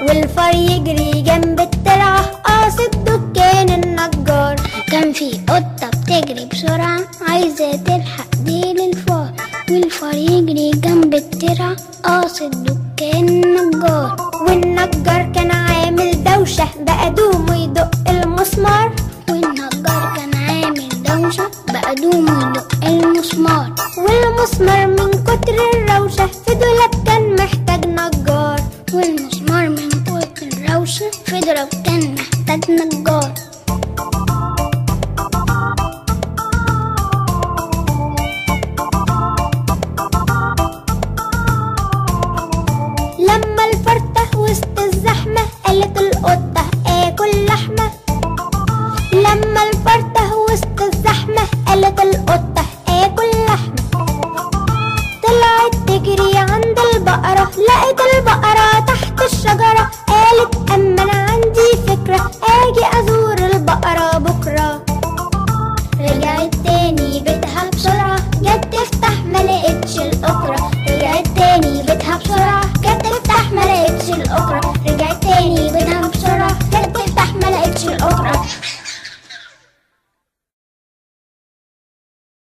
والفار يجري جنب الترعة قاصد دكان النجار كان في قطة بتجري بسرعة عايزة تلحق ديل الفار والفار يجري جنب الترعة قاصد دكان النجار والنجار كان عامل دوشة بقى دومه يدق المسمار والنجار كان عامل دوشة بقى دومه يدق المسمار والمسمار من كتر الروشة في دولاب كان محتاج نجار والمسمار من كتر الروشة في ضرب كان محتاج نجار لما الفرتة وسط الزحمة قالت القطة آكل لحمة لما الفرتة وسط الزحمة قالت القطة آكل لحمة طلعت تجري عند البقرة لقت البقرة تحت الشجرة قالت أما أنا عندي فكرة آجي أزور